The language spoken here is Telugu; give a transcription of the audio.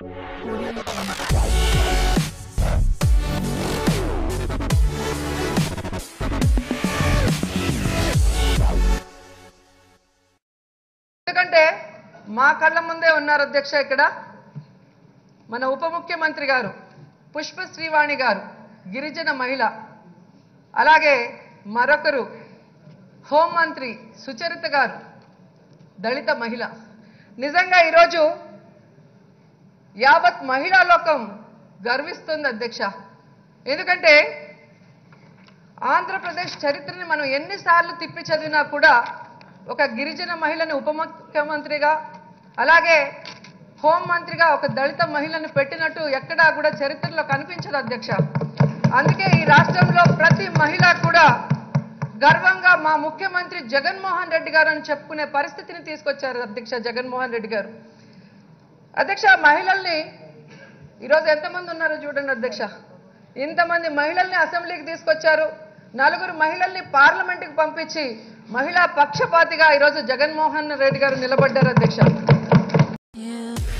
ఎందుకంటే మా కళ్ళ ముందే ఉన్నారు అధ్యక్ష ఇక్కడ మన ఉప ముఖ్యమంత్రి గారు పుష్ప శ్రీవాణి గారు గిరిజన మహిళ అలాగే మరొకరు హోంమంత్రి సుచరిత గారు దళిత మహిళ నిజంగా ఈరోజు యావత్ మహిళా లోకం గర్విస్తుంది అధ్యక్ష ఎందుకంటే ఆంధ్రప్రదేశ్ చరిత్రని మనం ఎన్నిసార్లు తిప్పి చదివినా కూడా ఒక గిరిజన మహిళని ఉప ముఖ్యమంత్రిగా అలాగే హోంమంత్రిగా ఒక దళిత మహిళను పెట్టినట్టు ఎక్కడా కూడా చరిత్రలో కనిపించదు అధ్యక్ష అందుకే ఈ రాష్ట్రంలో ప్రతి మహిళ కూడా గర్వంగా మా ముఖ్యమంత్రి జగన్మోహన్ రెడ్డి గారు అని చెప్పుకునే పరిస్థితిని తీసుకొచ్చారు అధ్యక్ష జగన్మోహన్ రెడ్డి గారు అధ్యక్ష మహిళల్ని ఈరోజు ఎంతమంది ఉన్నారో చూడండి అధ్యక్ష ఇంతమంది మహిళల్ని అసెంబ్లీకి తీసుకొచ్చారు నలుగురు మహిళల్ని పార్లమెంట్కి పంపించి మహిళా పక్షపాతిగా ఈరోజు జగన్మోహన్ రెడ్డి గారు నిలబడ్డారు అధ్యక్ష